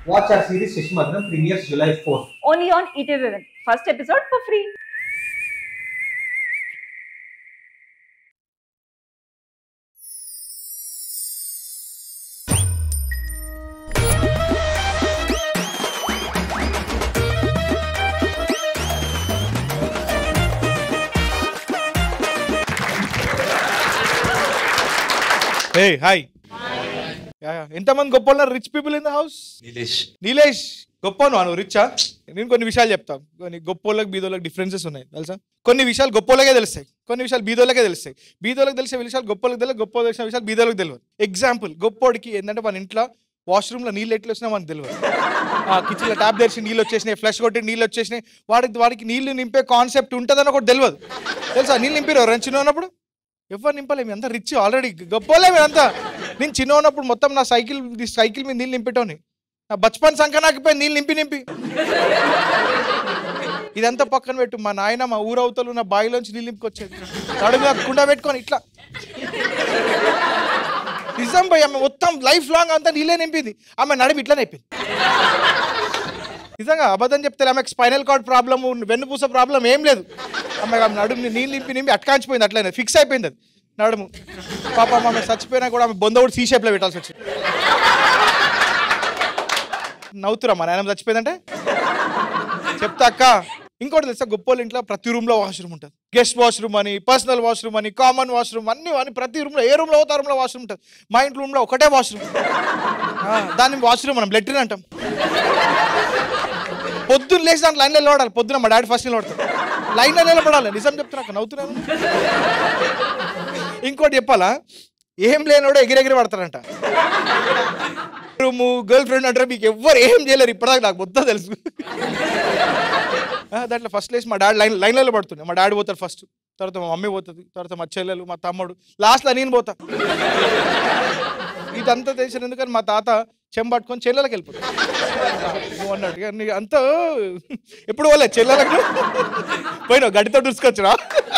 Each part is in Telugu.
Watch our series Shishmadram premieres July 4th. only on ETV Vivan. First episode for free. Hey hi ఎంతమంది గొప్ప ఉన్నారు rich people in the house Nilesh Nilesh గొప్ప నువ్వు రిచ్చా నేను కొన్ని విషయాలు చెప్తాను కొన్ని గొప్పోళ్ళకి బీదోళ్ళకి డిఫరెన్సెస్ ఉన్నాయి తెలుసా కొన్ని విషయాలు గొప్పోళ్ళకే తెలుస్తాయి కొన్ని విషయాలు బీదోళ్ళకే తెలుస్తాయి బీదోళ్ళకి తెలిసే విషయాలు గొప్పలకు తెలియదు గొప్ప తెలిసిన విషయాలు బీదోళ్ళకి తెలియదు ఎగ్జాంపుల్ గొప్పోడికి ఏంటంటే మన ఇంట్లో వాష్రూమ్లో నీళ్ళు ఎట్లా వచ్చినా మనకు తెలియదు ఆ కిచెన్లో ట్యాప్ తెరిచి నీళ్ళు వచ్చేసినాయి ఫ్లష్ కొట్టి నీళ్ళు వచ్చేసినాయి వాడికి వాడికి నీళ్ళు నింపే కాన్సెప్ట్ ఉంటుందని ఒకటి తెలియదు తెలుసా నీళ్ళు నింపారు ఎవరైనా చిన్న ఉన్నప్పుడు ఎవరు నింపలేము అంతా రిచ్ ఆల్రెడీ గొప్పలే అంతా నేను చిన్న ఉన్నప్పుడు మొత్తం నా సైకిల్ సైకిల్ మీద నీళ్ళు నింపేటోని నా బచ్పన్ సంఖ్య నాకిపోయి నీళ్ళు నింపి నింపి ఇదంతా పక్కన పెట్టు మా నాయన మా ఊరవతలు నా బావిలోంచి నీళ్ళు నింపుకొచ్చేది నడుము మీద కుండ పెట్టుకొని ఇట్లా నిజం పోయి ఆమె మొత్తం లైఫ్ లాంగ్ అంతా నీళ్ళే నింపింది ఆమె నడుము ఇట్లా అయిపోయింది నిజంగా అబద్ధం చెప్తే ఆమెకు స్పైనల్ కార్డ్ ప్రాబ్లమ్ వెన్నుపూస ప్రాబ్లం ఏం లేదు ఆమె ఆమె నడుము నీళ్ళు నింపి నింపి అట్కాంచిపోయింది అట్లనే ఫిక్స్ అయిపోయింది అది నడుము పాప ఆమె చచ్చిపోయినా కూడా ఆమె బొంద కూడా సీ షేప్లో పెట్టాల్సి వచ్చింది నవ్వుతురా మా నాయనమ్మ చచ్చిపోయిందంటే చెప్తా అక్క ఇంకోటి తెలుసా గొప్ప వాళ్ళ ఇంట్లో ప్రతి రూమ్లో వాష్రూమ్ ఉంటుంది గెస్ట్ వాష్రూమ్ అని పర్సనల్ వాష్రూమ్ అని కామన్ వాష్రూమ్ అన్ని అని ప్రతి రూమ్లో ఏ రూమ్లో పోతే ఆ రూమ్లో వాష్రూమ్ ఉంటుంది మా ఇంట్లో రూమ్లో ఒకటే వాష్రూమ్ దాన్ని వాష్రూమ్ మనం లెట్రిన్ అంటాం పొద్దున్న లేచి దాంట్లో లైన్లో నిలబడాలి పొద్దున మా డాడీ ఫస్ట్ నిలబడతాడు లైన్లో నిలబడాలి నిజం చెప్తున్నా నవ్వుతున్నాను ఇంకోటి చెప్పాలా ఏం లేనోడు ఎగిరెగిరి పడతారంట రూము గర్ల్ ఫ్రెండ్ అంటారు మీకు ఎవ్వరు ఏం చేయలేరు ఇప్పటిదాకా నాకు మొత్తం తెలుసు ఆ, దాంట్లో ఫస్ట్ లేసి మా డాడీ లైన్ లైన్లలో పడుతుంది మా డాడీ పోతారు ఫస్ట్ తర్వాత మా మమ్మీ పోతుంది తర్వాత మా చెల్లెలు మా తమ్ముడు లాస్ట్లో నేను పోతా ఇదంతా తెలిసిన ఎందుకని మా తాత చెంబట్టుకొని చెల్లెలకు వెళ్ళిపోతాడు నువ్వు అన్నట్టుగా నీ అంతా ఎప్పుడు పోలే చెల్లెలకు పోయినావు గడితో చూసుకొచ్చురా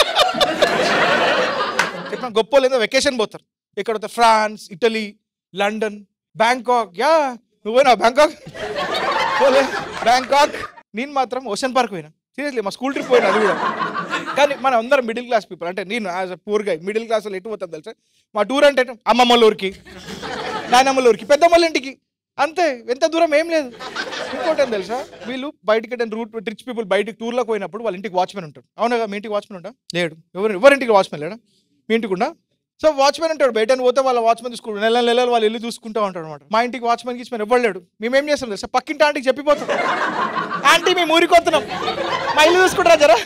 చెప్పిన గొప్ప లేదా వెకేషన్ పోతారు ఇక్కడ పోతే France Italy London Bangkok yeah నువ్వు పోయినా బ్యాంకాక్ పోలే బ్యాంకాక్ నేను మాత్రం ఓషన్ పార్క్ పోయినా సీరియస్లీ మా స్కూల్ ట్రిప్ పోయినా అది కూడా కానీ మనం అందరం మిడిల్ క్లాస్ పీపుల్ అంటే నేను as a poor guy middle class వాళ్ళు ఎటు పోతాం తెలుసా మా టూర్ అంటే అమ్మమ్మల ఊరికి నాయనమ్మల ఊరికి పెద్దమ్మల ఇంటికి అంతే ఎంత దూరం ఏం లేదు ఇంకోటి ఏం తెలుసా వీళ్ళు బయటికి రూట్ రిచ్ పీపుల్ బయటికి టూర్లోకి పోయినప్పుడు వాళ్ళ ఇంటికి వాచ్మెన్ ఉంటాడు అవునా మీ ఇంటికి వాచ్మెన్ ఉంటా లేడు ఎవరు ఎవరింటికి వాచ్మెన్ లేడా మీ ఇంటికి ఉండా సో వాచ్మెన్ ఉంటాడు బయట పోతే వాళ్ళ వాచ్మెన్ చూసుకుంటాడు నెల నెలలు వాళ్ళు ఇల్లు చూసుకుంటూ ఉంటాడు అనమాట మా ఇంటికి వాచ్మెన్ గిచ్మెన్ ఎవరు లేడు మేమేం చేస్తాం తెలుసా పక్కింటి ఆంటీకి చెప్పిపోతాం ఆంటీ మేము ఊరికి వస్తున్నాం మా ఇల్లు చూసుకుంటారా జరా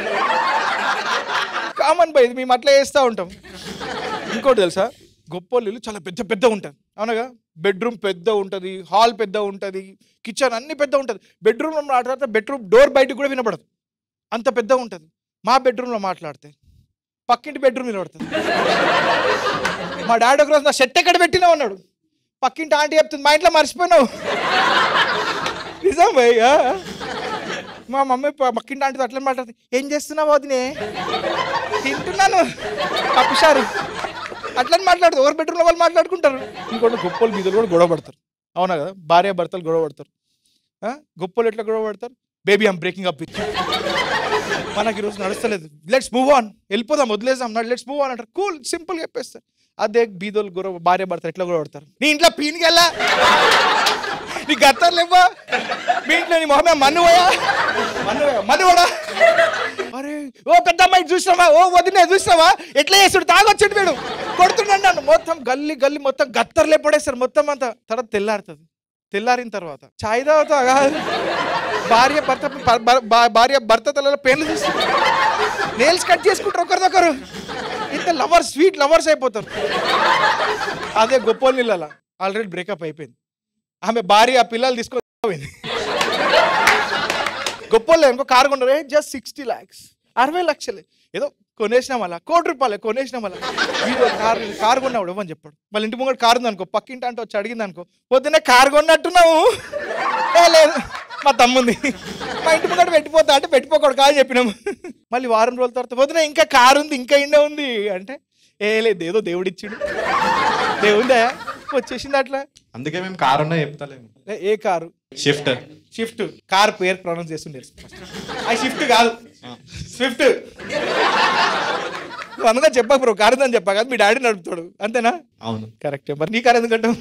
కామన్ బై ఇది మేము అట్లా చేస్తూ ఉంటాం ఇంకోటి తెలుసా గొప్ప ఇల్లు చాలా పెద్ద పెద్ద ఉంటుంది అవునగా బెడ్రూమ్ పెద్ద ఉంటుంది హాల్ పెద్ద ఉంటుంది కిచెన్ అన్ని పెద్ద ఉంటుంది బెడ్రూమ్లో మాట్లాడితే బెడ్రూమ్ డోర్ బయటకు కూడా వినపడదు అంత పెద్దగా ఉంటుంది మా బెడ్రూమ్లో మాట్లాడితే పక్కింటి బెడ్రూమ్ నిలబడుతుంది మా డాడీ ఒకరోజు నా షర్ట్ ఎక్కడ పెట్టినా ఉన్నాడు పక్కింటి ఆంటీ చెప్తుంది మా ఇంట్లో మర్చిపోయినావు నిజం భయ్ ఆ? మా మమ్మీ ప- పక్కింటి ఆంటీతో అట్లా మాట్లాడుతుంది ఏం చేస్తున్నావు వదినే తింటున్నాను పప్పుషారు అట్లని మాట్లాడుతూ ఎవరు బెడ్రూమ్లో వాళ్ళు మాట్లాడుకుంటారు ఇంకోటి గొప్పలు బీదలు కూడా గొడవ పడతారు అవునా కదా భార్య భర్తలు గొడవ పడతారు ఆ? గొప్పలు ఎట్లా గొడవ పడతారు baby I'm breaking up with మనకి ఈరోజు నడుస్తలేదు లెట్స్ మూవ్ ఆన్ వెళ్ళిపోదాం వదిలేసాం లెట్స్ మూవ్ ఆన్ అంటారు కూల్ సింపుల్ చెప్పేస్తారు అదే బీదోలు గొడవ భార్య భర్త ఎట్లా గొడవ పడతారు నీ ఇంట్లో పీనికెళ్ళా నీ గత్తర్లు ఇవ్వా మీ ఇంట్లో నీ మొహమే మన్నువయా మన్నువయా మన్నువడా అరే ఓ పెద్ద అమ్మాయి చూసినావా ఓ వదిన చూసినావా ఎట్లా చేస్తాడు తాగొచ్చాడు వీడు కొడుతున్నాడు నన్ను మొత్తం గల్లి గల్లి మొత్తం గత్తర్లే పడేస్తారు మొత్తం అంతా తర్వాత తెల్లారుతుంది తెల్లారిన తర్వాత చాయ్ తాగుతా కాదు భార్య భర్త భ- భ- భా- భార్య భర్త తలలో పేర్లు తీస్తారు నేల్స్ కట్ చేసుకుంటారు ఒకరిదొకరు ఇంత లవర్స్ స్వీట్ లవర్స్ అయిపోతారు అదే గొప్ప నీళ్ళ ఆల్రెడీ బ్రేకప్ అయిపోయింది ఆమె భార్య ఆ పిల్లలు తీసుకొని పోయింది గొప్పలే ఇంకో కారు కొన్నారు జస్ట్ సిక్స్టీ ల్యాక్స్ అరవై లక్షలే ఏదో కొనేసినాం అలా కోటి రూపాయలే కొనేసినాం అలా వీడు కారు కారు కొన్నాడు ఇవ్వని చెప్పాడు వాళ్ళ ఇంటి ముంగడు కారు ఉంది అనుకో పక్కింటి అంటే వచ్చి అడిగింది అనుకో పొద్దున్నే కారు కొన్నట్టున్నావు ఏ లేదు మా తమ్ముంది మా ఇంటి ముంగట పెట్టిపోతా అంటే పెట్టిపోకూడదు కాదు చెప్పినాము మళ్ళీ వారం రోజుల తర్వాత పొద్దున ఇంకా కారు ఉంది ఇంకా ఇండే ఉంది అంటే ఏ లేదు ఏదో దేవుడిచ్చిండు దేవుందా వచ్చేసింది అట్లా అందుకే మేము కార్ ఉన్నా చెప్తలేము ఏ- ఏ కారు షిఫ్ట్ షిఫ్ట్ కార్ పేరు ప్రొనౌన్స్ చేస్తుండే అది షిఫ్ట్ కాదు స్విఫ్ట్ నువ్వు అందుగా చెప్పా బ్రో కారు అని చెప్పా కదా మీ డాడీ నడుపుతాడు అంతేనా అవును కరెక్ట్ మరి నీ కారు ఎందుకంటావు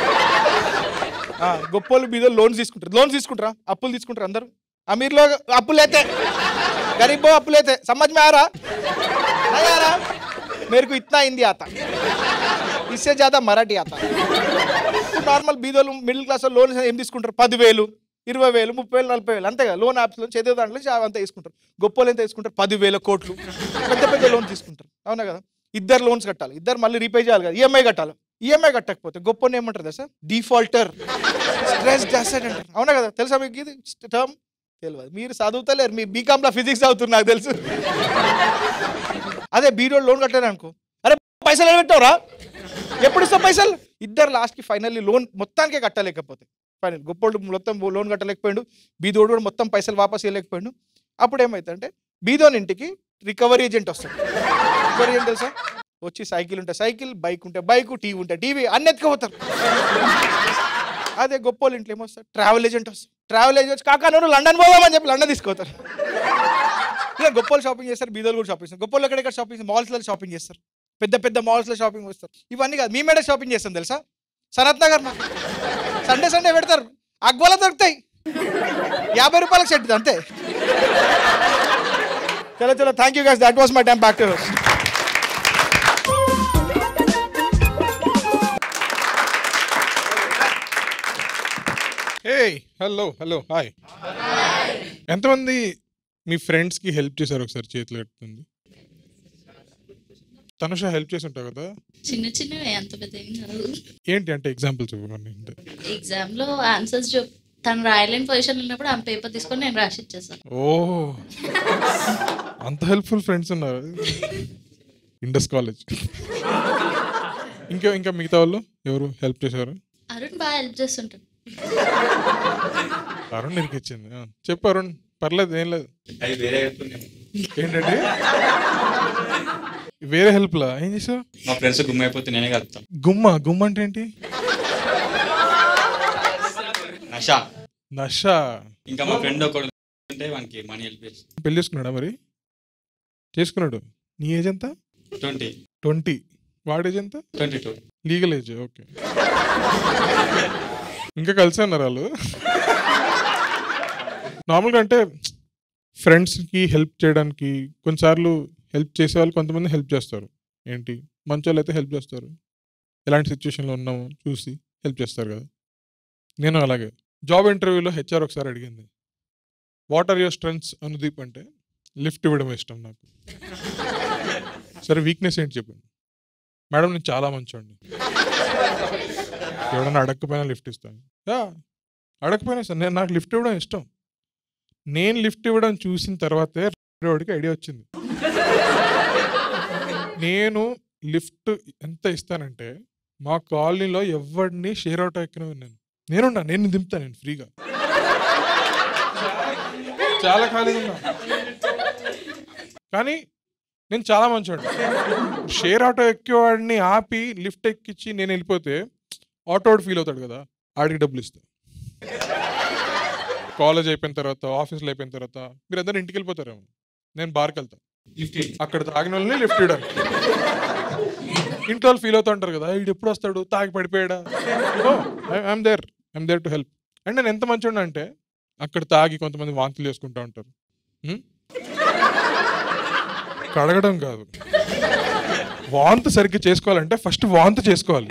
ఆ, గొప్పోళ్ళు మీద లోన్స్ తీసుకుంటారు లోన్స్ తీసుకుంటారా అప్పులు తీసుకుంటారు అందరూ అమీర్లో అప్పులు అయితే గరీబో అప్పులు అయితే సమझ में आ रहा नहीं आ रहा मेरे को इतना हिंदी आता इससे ज्यादा మరాఠీ आता నార్మల్ బీదోళ్ళు మిడిల్ క్లాస్ లోన్ ఏం తీసుకుంటారు పదివేలు ఇరవై వేలు ముప్పై వేలు నలభై వేలు అంతేగా లోన్ యాప్స్ లో చదివే దాంట్లో నుంచి అంతా తీసుకుంటారు గొప్పలు ఎంత తీసుకుంటారు పదివేల కోట్లు పెద్ద పెద్ద లోన్ తీసుకుంటారు అవునా కదా ఇద్దరు లోన్స్ కట్టాలి ఇద్దరు మళ్ళీ రీపే చేయాలి కదా ఈఎంఐ కట్టాలి ఈఎంఐ కట్టకపోతే గొప్ప ఏమంటారు తెలుసా డిఫాల్టర్ స్ట్రెస్ జాసెట్ అంటారు అవునా కదా తెలుసా మీకు ఇది టర్మ్ తెలియదు మీరు చదువుతలేరు మీ బీకామ్లో ఫిజిక్స్ చదువుతున్నారు నాకు తెలుసు అదే బీరోడ్ లోన్ కట్టారు అనుకో అరే పైసలు ఎలా పెట్టావురా ఎప్పుడు ఇస్తావు పైసలు ఇద్దరు లాస్ట్కి ఫైనల్లీ లోన్ మొత్తానికే కట్టలేకపోతే ఫైనల్ గొప్పోడు మొత్తం లోన్ కట్టలేకపోయాడు బీదోడు కూడా మొత్తం పైసలు వాపస్ ఇవ్వలేకపోయాడు అప్పుడు ఏమైతుందంటే బీదోని ఇంటికి రికవరీ ఏజెంట్ వస్తాడు రికవరీ ఏజెంట్ తెలుసా వచ్చి సైకిల్ ఉంటే సైకిల్ బైక్ ఉంటే బైక్ టీవీ ఉంటే టీవీ అన్ని ఎత్తుకుపోతారు అదే గొప్ప ఇంట్లో ఏమొస్తారు ట్రావెల్ ఏజెంట్ వస్తారు ట్రావెల్ ఏజెంట్ కాకా నువ్వు లండన్ పోదామని చెప్పి లండన్ తీసుకుపోతారు ఇక గొప్పలు షాపింగ్ చేస్తారు బీదోలు కూడా షాపింగ్ చేస్తారు గొప్పలు ఎక్కడెక్కడ షాపింగ్ మాల్స్లో షాపింగ్ చేస్తారు పెద్ద పెద్ద మాల్స్లో షాపింగ్ చేస్తారు ఇవన్నీ కాదు మీ మేడ షాపింగ్ చేస్తాం తెలుసా సనత్ నగర్ సండే సండే పెడతారు అగ్వల దొరుకుతాయి యాభై రూపాయలకు సెట్ అంతే చలో చలో thank you guys that was my time back to hey hello hello hi ఎంతమంది మీ ఫ్రెండ్స్కి హెల్ప్ చేశారు ఒకసారి చేతులు ఎత్తుంది తనుష హెల్ప్ చేసి ఉంటావు కదా చిన్న చిన్నవి అంత పెద్ద ఏం కాదు ఏంటి అంటే ఎగ్జాంపుల్స్ ఇవ్వండి అంటే ఎగ్జామ్ లో ఆన్సర్స్ చెప్ తను రాయలేని పొజిషన్ ఉన్నప్పుడు ఆ పేపర్ తీసుకొని నేను రాసి ఇచ్చేసాను ఓ అంత హెల్ప్ఫుల్ ఫ్రెండ్స్ ఉన్నారు ఇండస్ కాలేజ్ ఇంకా ఇంకా మిగతా వాళ్ళు ఎవరు హెల్ప్ చేశారు అరుణ్ బాగా హెల్ప్ చేస్తుంటాడు అరుణ్ నీకు ఇచ్చింది ఆ, చెప్పు అరుణ్ పర్లేదు ఏం లేదు అది వేరే చెప్తున్నాం ఏంటంటే వేరే హెల్ప్లా ఏం చేసావు మా ఫ్రెండ్స్ గుమ్మ అయిపోతే నేనే కలుపుతాను గుమ్మ గుమ్మ అంటే ఏంటి నష నష ఇంకా మా ఫ్రెండ్ ఒకడు అంటే వానికి మనీ హెల్ప్ చేసి పెళ్లి చేసుకున్నాడా మరి చేసుకున్నాడు నీ ఏజ్ ఎంత ట్వంటీ ట్వంటీ వాడి ఏజ్ ఎంత twenty two legal age okay ఇంకా కలిసి ఉన్నారు వాళ్ళు నార్మల్గా అంటే ఫ్రెండ్స్కి హెల్ప్ చేయడానికి కొన్నిసార్లు హెల్ప్ చేసే వాళ్ళు కొంతమంది హెల్ప్ చేస్తారు ఏంటి మంచి వాళ్ళు అయితే హెల్ప్ చేస్తారు ఎలాంటి సిచ్యువేషన్లో ఉన్నామో చూసి హెల్ప్ చేస్తారు కదా నేను అలాగే జాబ్ ఇంటర్వ్యూలో హెచ్ఆర్ ఒకసారి అడిగింది what are your strengths Anudeep అంటే లిఫ్ట్ ఇవ్వడం ఇష్టం నాకు సరే వీక్నెస్ ఏంటి చెప్పండి మేడం నేను చాలా మంచోండి ఎవడన్నా అడగకపోయినా లిఫ్ట్ ఇస్తాను యా అడగకపోయినా సార్ నేను నాకు లిఫ్ట్ ఇవ్వడం ఇష్టం నేను లిఫ్ట్ ఇవ్వడం చూసిన తర్వాతే వాడికి ఐడియా వచ్చింది నేను లిఫ్ట్ ఎంత ఇస్తానంటే మా కాలనీలో ఎవరిని షేర్ అవుట్ ఎక్కిన నేను నేనున్నా నేను దింపుతాను నేను ఫ్రీగా చాలా ఖాళీగా ఉన్నా కానీ నేను చాలా మంచివాడిని షేర్ ఆటో ఎక్కేవాడిని ఆపి లిఫ్ట్ ఎక్కించి నేను వెళ్ళిపోతే ఆటో వాడు ఫీల్ అవుతాడు కదా ఆడికి డబ్బులు ఇస్తా కాలేజ్ అయిపోయిన తర్వాత ఆఫీస్లో అయిపోయిన తర్వాత మీరు అందరు ఇంటికి వెళ్ళిపోతారేమో నేను బార్కి వెళ్తా లిఫ్ట్ అక్కడ తాగిన వాళ్ళని లిఫ్ట్ ఇవ్వడానికి ఇంట్లో వాళ్ళు ఫీల్ అవుతా ఉంటారు కదా వీడు ఎప్పుడు వస్తాడు తాగి పడిపోయాడా I'm there I'm there to help and నేను ఎంత మంచిగా అంటే అక్కడ తాగి కొంతమంది వాంతులు చేసుకుంటా ఉంటారు హ్మ్? కడగడం కాదు వాంతి సరిగ్గా చేసుకోవాలంటే ఫస్ట్ వాంతి చేసుకోవాలి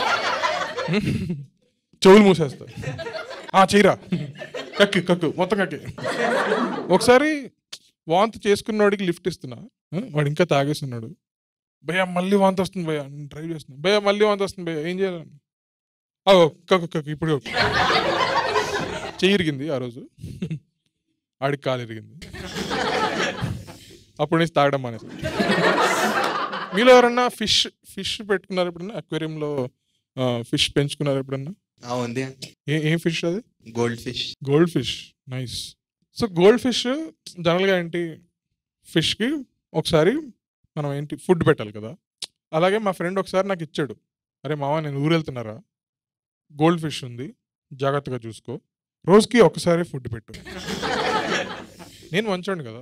చెవులు మూసేస్తా ఆ చీరా కక్కి కక్కు మొత్తం కక్కి ఒకసారి వాంతి చేసుకున్నవాడికి లిఫ్ట్ ఇస్తున్నా ఆ, వాడు ఇంకా తాగేస్తున్నాడు భయ్యా మళ్ళీ వాంతి వస్తుంది భయ్యా నేను డ్రైవ్ చేస్తున్నా భయ్యా మళ్ళీ వాంతి వస్తుంది భయ్యా ఏం చేయాలి ఓ కక్కు కక్కు ఇప్పుడు కక్కు. చెయ్యి ఇరిగింది ఆ రోజు ఆడికి కాలు ఇరిగింది అప్పుడు నుంచి తాగడం మానేసి మీలో ఎవరన్నా ఫిష్ ఫిష్ పెట్టుకున్నారు ఎప్పుడన్నా అక్వేరియంలో ఫిష్ పెంచుకున్నారు ఎప్పుడన్నా ఆ, ఉంది ఏ ఏం ఫిష్ అది gold fish gold fish nice so gold fish జనరల్గా ఏంటి ఫిష్కి ఒకసారి మనం ఏంటి ఫుడ్ పెట్టాలి కదా అలాగే మా ఫ్రెండ్ ఒకసారి నాకు ఇచ్చాడు అరే మామ నేను ఊరు వెళ్తున్నారా గోల్డ్ ఫిష్ ఉంది జాగ్రత్తగా చూసుకో రోజుకి ఒకసారి ఫుడ్ పెట్టు నేను మంచోండి కదా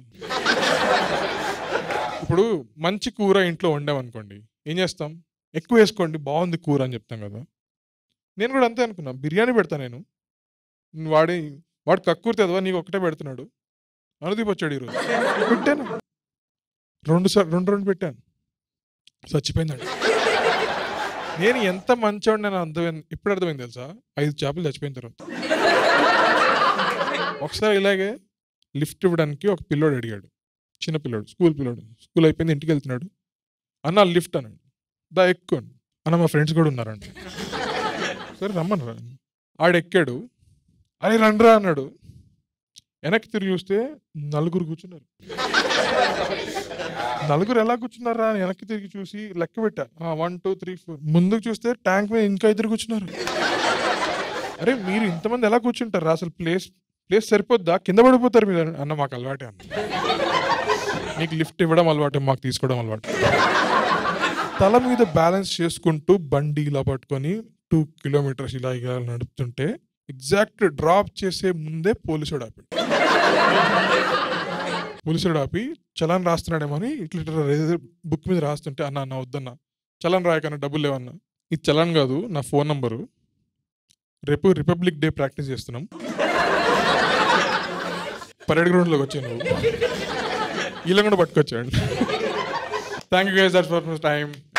ఇప్పుడు మంచి కూర ఇంట్లో వండామనుకోండి ఏం చేస్తాం ఎక్కువ వేసుకోండి బాగుంది కూర అని చెప్తాం కదా నేను కూడా అంతే అనుకున్నా బిర్యానీ పెడతా నేను వాడి వాడు కక్కుర్తి అదవా నీకు ఒకటే పెడుతున్నాడు అనుదీప్ వచ్చాడు ఈరోజు పెట్టాను రెండు సార్ రెండు రెండు పెట్టాను చచ్చిపోయిందండి నేను ఎంత మంచోడు నేను అర్థమైంది ఇప్పుడు అర్థమైంది తెలుసా ఐదు చేపలు చచ్చిపోయిన తర్వాత ఒకసారి ఇలాగే లిఫ్ట్ ఇవ్వడానికి ఒక పిల్లోడు అడిగాడు చిన్న పిల్లోడు స్కూల్ పిల్లోడు స్కూల్ అయిపోయింది ఇంటికి వెళ్తున్నాడు అన్న లిఫ్ట్ అన్నాడు దా ఎక్కువండి అన్న మా ఫ్రెండ్స్ కూడా ఉన్నారండి సరే రమ్మను రా ఆడు ఎక్కాడు అరే రండ్రా అన్నాడు వెనక్కి తిరిగి చూస్తే నలుగురు కూర్చున్నారు నలుగురు ఎలా కూర్చున్నారా అని వెనక్కి తిరిగి చూసి లెక్క పెట్టా వన్ టూ త్రీ ఫోర్ ముందుకు చూస్తే ట్యాంక్ మీద ఇంకా ఇద్దరు కూర్చున్నారు అరే మీరు ఇంతమంది ఎలా కూర్చుంటారా అసలు ప్లేస్ ప్లేస్ సరిపోద్దా కింద పడిపోతారు మీరు అన్న మాకు అలవాటే అన్న మీకు లిఫ్ట్ ఇవ్వడం అలవాటే మాకు తీసుకోవడం అలవాటు తల మీద బ్యాలెన్స్ చేసుకుంటూ బండి ఇలా పట్టుకొని టూ కిలోమీటర్స్ ఇలా ఇలా నడుపుతుంటే ఎగ్జాక్ట్ డ్రాప్ చేసే ముందే పోలీసుడు ఆపాడు పోలీసుడు ఆపి చలాన్ రాస్తున్నాడేమో అని ఇట్లా ఇట్లా బుక్ మీద రాస్తుంటే అన్న అన్న వద్దన్న చలాన్ రాయకన్నా డబ్బులు లేవన్నా ఇది చలాన్ కాదు నా ఫోన్ నంబరు రేపు రిపబ్లిక్ డే ప్రాక్టీస్ చేస్తున్నాం పరేడ్ గ్రౌండ్లోకి వచ్చాను నువ్వు వీళ్ళని కూడా పట్టుకొచ్చాడు thank you guys that for time